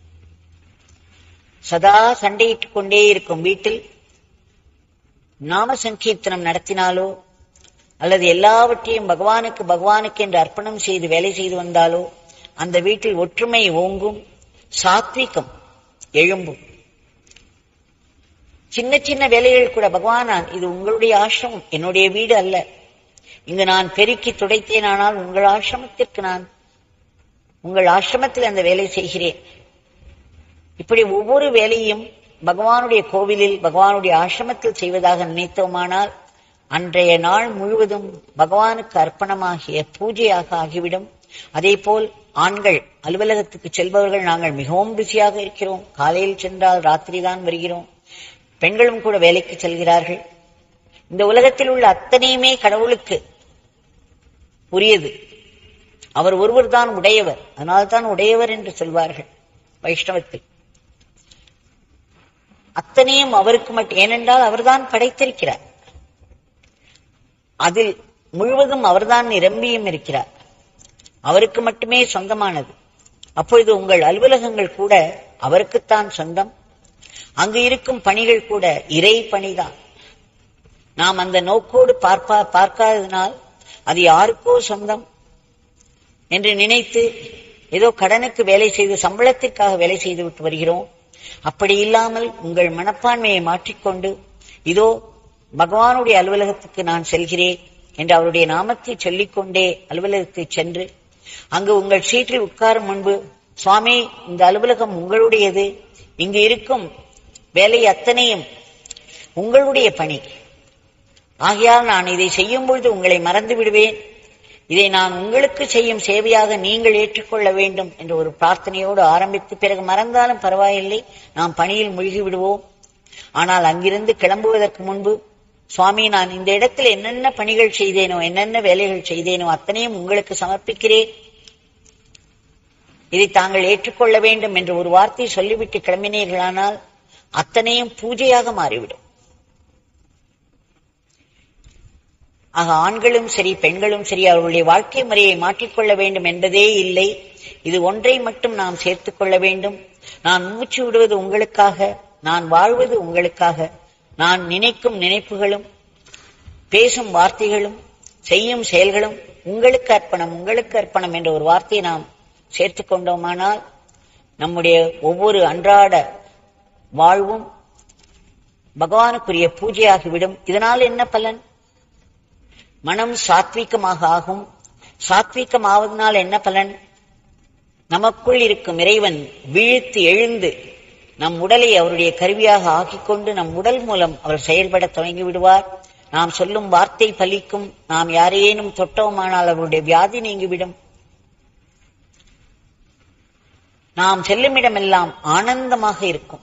S2: சதா சண்டையிட்டுக் கொண்டே இருக்கும் வீட்டில் நாம சங்கீர்த்தனம் நடத்தினாலோ அல்லது எல்லாவற்றையும் பகவானுக்கு பகவானுக்கு என்று அர்ப்பணம் செய்து வேலை செய்து வந்தாலோ அந்த வீட்டில் ஒற்றுமை ஓங்கும் சாத்விகம் எழும்பும் சின்ன சின்ன வேலைகள் கூட பகவான் நான் இது உங்களுடைய ஆசிரமம் என்னுடைய வீடு அல்ல இங்கு நான் பெருக்கி துடைத்தேனானால் உங்கள் ஆசிரமத்திற்கு நான் உங்கள் ஆசிரமத்தில் அந்த வேலை செய்கிறேன் இப்படி ஒவ்வொரு வேலையும் பகவானுடைய கோவிலில் பகவானுடைய ஆசிரமத்தில் செய்வதாக நினைத்தோமானால் அன்றைய நாள் முழுவதும் பகவானுக்கு அர்ப்பணமாகிய பூஜையாக ஆகிவிடும் அதே போல் ஆண்கள் அலுவலகத்துக்கு செல்பவர்கள் நாங்கள் மிகவும் பிஸியாக இருக்கிறோம் காலையில் சென்றால் ராத்திரி தான் வருகிறோம் பெண்களும் கூட வேலைக்கு செல்கிறார்கள் இந்த உலகத்தில் உள்ள அத்தனையுமே கடவுளுக்கு உரியது அவர் ஒருவர் தான் உடையவர் அதனால்தான் உடையவர் என்று சொல்வார்கள் வைஷ்ணவத்தில் அத்தனையும் அவருக்கு மட்டும் ஏனென்றால் அவர்தான் படைத்திருக்கிறார் அதில் முழுவதும் அவர்தான் நிரம்பியும் இருக்கிறார் அவருக்கு மட்டுமே சொந்தமானது அப்பொழுது உங்கள் அலுவலகங்கள் கூட அவருக்குத்தான் சொந்தம் அங்கு இருக்கும் பணிகள் கூட இறை பணிதான் நாம் அந்த நோக்கோடு பார்ப்பா பார்க்காததினால் அது யாருக்கோ சொந்தம் என்று நினைத்து ஏதோ கடனுக்கு வேலை செய்து சம்பளத்திற்காக வேலை செய்து விட்டு வருகிறோம் அப்படி இல்லாமல் உங்கள் மனப்பான்மையை மாற்றிக்கொண்டு இதோ பகவானுடைய அலுவலகத்துக்கு நான் செல்கிறேன் என்று அவருடைய நாமத்தை சொல்லிக்கொண்டே அலுவலகத்துக்கு சென்று அங்கு உங்கள் சீட்டில் உட்காரும் முன்பு சுவாமி இந்த அலுவலகம் உங்களுடையது இங்கு இருக்கும் வேலை அத்தனையும் உங்களுடைய பணி ஆகையால் நான் இதை செய்யும் பொழுது உங்களை மறந்து விடுவேன் இதை நான் உங்களுக்கு செய்யும் சேவையாக நீங்கள் ஏற்றுக்கொள்ள வேண்டும் என்ற ஒரு பிரார்த்தனையோடு ஆரம்பித்து பிறகு மறந்தாலும் பரவாயில்லை நாம் பணியில் மூழ்கி விடுவோம் ஆனால் அங்கிருந்து கிளம்புவதற்கு முன்பு சுவாமி நான் இந்த இடத்தில் என்னென்ன பணிகள் செய்தேனோ என்னென்ன வேலைகள் செய்தேனோ அத்தனையும் உங்களுக்கு சமர்ப்பிக்கிறேன் இதை தாங்கள் ஏற்றுக்கொள்ள வேண்டும் என்று ஒரு வார்த்தை சொல்லிவிட்டு கிளம்பினீர்களானால் அத்தனையும் பூஜையாக மாறிவிடும் ஆக ஆண்களும் சரி பெண்களும் சரி அவர்களுடைய வாழ்க்கை முறையை மாற்றிக்கொள்ள வேண்டும் என்பதே இல்லை இது ஒன்றை மட்டும் நாம் சேர்த்துக் கொள்ள வேண்டும் நான் மூச்சு விடுவது உங்களுக்காக நான் வாழ்வது உங்களுக்காக நான் நினைக்கும் நினைப்புகளும் பேசும் வார்த்தைகளும் செய்யும் செயல்களும் உங்களுக்கு அர்ப்பணம் உங்களுக்கு அர்ப்பணம் என்ற ஒரு வார்த்தையை நாம் சேர்த்துக் கொண்டோமானால் நம்முடைய ஒவ்வொரு அன்றாட வாழ்வும் பகவானுக்குரிய பூஜையாகிவிடும் இதனால் என்ன பலன் மனம் சாத்வீகமாக ஆகும் சாத்வீகம் ஆவதனால் என்ன பலன் நமக்குள் இருக்கும் இறைவன் வீழ்த்து எழுந்து நம் உடலை அவருடைய கருவியாக ஆக்கிக்கொண்டு நம் உடல் மூலம் அவர் செயல்பட தொடங்கி விடுவார் நாம் சொல்லும் வார்த்தை பலிக்கும் நாம் யாரையேனும் தொட்டோமானால் அவருடைய வியாதி நீங்கிவிடும் நாம் செல்லும் இடமெல்லாம் ஆனந்தமாக இருக்கும்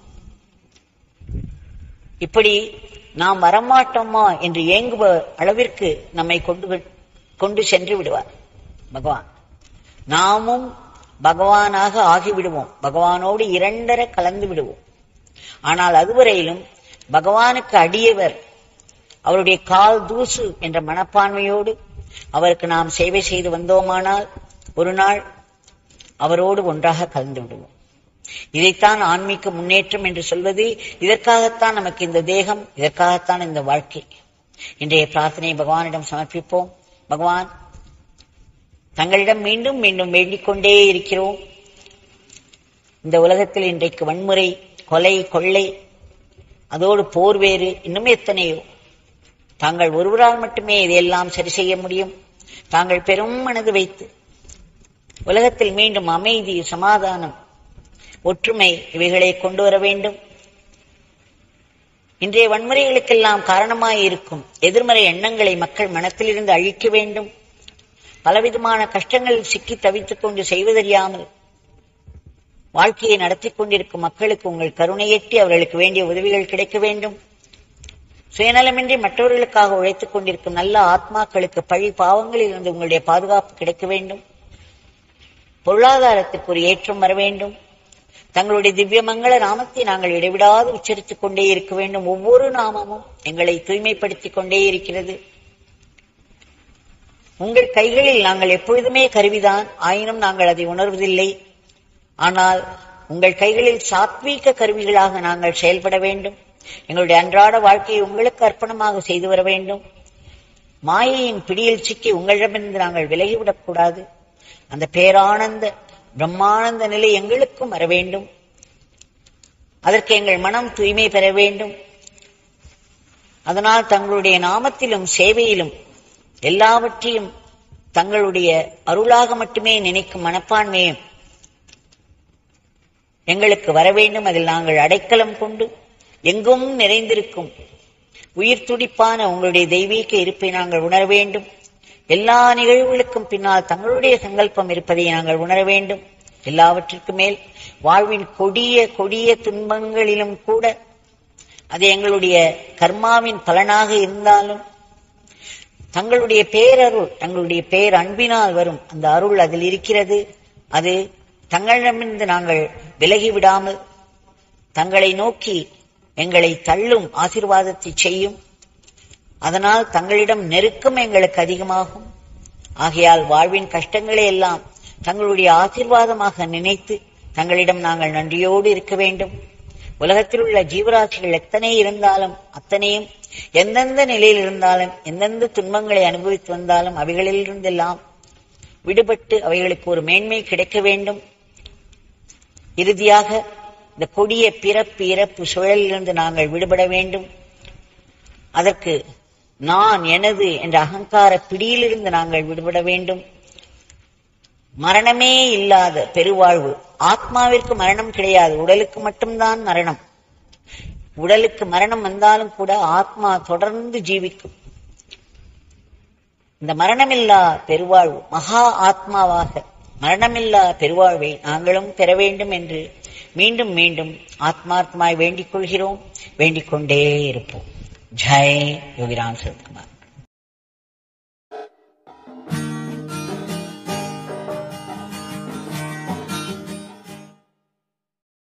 S2: இப்படி நாம் வரமாட்டோமா என்று ஏங்குவ அளவிற்கு நம்மை கொண்டு கொண்டு சென்று விடுவார் பகவான் நாமும் பகவானாக ஆகிவிடுவோம் பகவானோடு இரண்டர கலந்து விடுவோம் ஆனால் அதுவரையிலும் பகவானுக்கு அடியவர் அவருடைய கால் தூசு என்ற மனப்பான்மையோடு அவருக்கு நாம் சேவை செய்து வந்தோமானால் ஒரு நாள் அவரோடு ஒன்றாக கலந்து விடுவோம் இதைத்தான் ஆன்மீக முன்னேற்றம் என்று சொல்வது இதற்காகத்தான் நமக்கு இந்த தேகம் இதற்காகத்தான் இந்த வாழ்க்கை இன்றைய பிரார்த்தனை பகவானிடம் சமர்ப்பிப்போம் பகவான் தங்களிடம் மீண்டும் மீண்டும் வேண்டிக் கொண்டே இருக்கிறோம் இந்த உலகத்தில் இன்றைக்கு வன்முறை கொலை கொள்ளை அதோடு போர் வேறு இன்னும் எத்தனையோ தாங்கள் ஒருவரால் மட்டுமே இதையெல்லாம் சரி செய்ய முடியும் தாங்கள் பெரும் மனது வைத்து உலகத்தில் மீண்டும் அமைதி சமாதானம் ஒற்றுமை இவைகளை கொண்டு வர வேண்டும் இன்றைய வன்முறைகளுக்கெல்லாம் காரணமாயிருக்கும் எதிர்மறை எண்ணங்களை மக்கள் மனத்திலிருந்து அழிக்க வேண்டும் பலவிதமான கஷ்டங்களில் சிக்கி தவித்துக் கொண்டு செய்வதறியாமல் வாழ்க்கையை நடத்தி கொண்டிருக்கும் மக்களுக்கு உங்கள் கருணையெட்டி அவர்களுக்கு வேண்டிய உதவிகள் கிடைக்க வேண்டும் சுயநலமின்றி மற்றவர்களுக்காக உழைத்துக் கொண்டிருக்கும் நல்ல ஆத்மாக்களுக்கு பழி பாவங்களில் இருந்து உங்களுடைய பாதுகாப்பு கிடைக்க வேண்டும் பொருளாதாரத்துக்கு ஒரு ஏற்றம் வர வேண்டும் தங்களுடைய திவ்யமங்கள நாமத்தை நாங்கள் இடைவிடாது உச்சரித்துக் கொண்டே இருக்க வேண்டும் ஒவ்வொரு நாமமும் எங்களை தூய்மைப்படுத்திக் கொண்டே இருக்கிறது உங்கள் கைகளில் நாங்கள் எப்பொழுதுமே கருவிதான் ஆயினும் நாங்கள் அதை உணர்வதில்லை ஆனால் உங்கள் கைகளில் சாத்வீக கருவிகளாக நாங்கள் செயல்பட வேண்டும் எங்களுடைய அன்றாட வாழ்க்கையை உங்களுக்கு அர்ப்பணமாக செய்து வர வேண்டும் மாயையின் பிடியில் சிக்கி உங்களிடமிருந்து நாங்கள் விலகிவிடக் கூடாது அந்த பேரானந்த பிரம்மானந்த நிலை எங்களுக்கும் வர வேண்டும் அதற்கு எங்கள் மனம் தூய்மை பெற வேண்டும் அதனால் தங்களுடைய நாமத்திலும் சேவையிலும் எல்லாவற்றையும் தங்களுடைய அருளாக மட்டுமே நினைக்கும் மனப்பான்மையும் எங்களுக்கு வர வேண்டும் அதில் நாங்கள் அடைக்கலம் கொண்டு எங்கும் நிறைந்திருக்கும் உயிர் துடிப்பான உங்களுடைய தெய்வீக இருப்பை நாங்கள் உணர வேண்டும் எல்லா நிகழ்வுகளுக்கும் பின்னால் தங்களுடைய சங்கல்பம் இருப்பதை நாங்கள் உணர வேண்டும் எல்லாவற்றிற்கும் மேல் வாழ்வின் கொடிய கொடிய துன்பங்களிலும் கூட அது எங்களுடைய கர்மாவின் பலனாக இருந்தாலும் தங்களுடைய பேரருள் தங்களுடைய பேர் அன்பினால் வரும் அந்த அருள் அதில் இருக்கிறது அது தங்களிடமிருந்து நாங்கள் விலகி விடாமல் தங்களை நோக்கி எங்களை தள்ளும் ஆசிர்வாதத்தை செய்யும் அதனால் தங்களிடம் நெருக்கம் எங்களுக்கு அதிகமாகும் ஆகையால் வாழ்வின் கஷ்டங்களை எல்லாம் தங்களுடைய ஆசிர்வாதமாக நினைத்து தங்களிடம் நாங்கள் நன்றியோடு இருக்க வேண்டும் உலகத்தில் உள்ள ஜீவராசிகள் எத்தனை இருந்தாலும் அத்தனையும் எந்தெந்த நிலையில் இருந்தாலும் எந்தெந்த துன்பங்களை அனுபவித்து வந்தாலும் அவைகளிலிருந்தெல்லாம் விடுபட்டு அவைகளுக்கு ஒரு மேன்மை கிடைக்க வேண்டும் இறுதியாக இந்த கொடிய பிறப்பு இறப்பு சுழலிலிருந்து நாங்கள் விடுபட வேண்டும் அதற்கு நான் எனது என்ற அகங்கார பிடியிலிருந்து நாங்கள் விடுபட வேண்டும் மரணமே இல்லாத பெருவாழ்வு ஆத்மாவிற்கு மரணம் கிடையாது உடலுக்கு மட்டும்தான் மரணம் உடலுக்கு மரணம் வந்தாலும் கூட ஆத்மா தொடர்ந்து ஜீவிக்கும் இந்த மரணமில்லா பெருவாழ்வு மகா ஆத்மாவாக மரணமில்லா பெருவாழ்வை நாங்களும் பெற வேண்டும் என்று மீண்டும் மீண்டும் ஆத்மார்த்தமாய் வேண்டிக் கொள்கிறோம் வேண்டிக் கொண்டே இருப்போம் ஜெய் யோகிராம் சரத்குமார்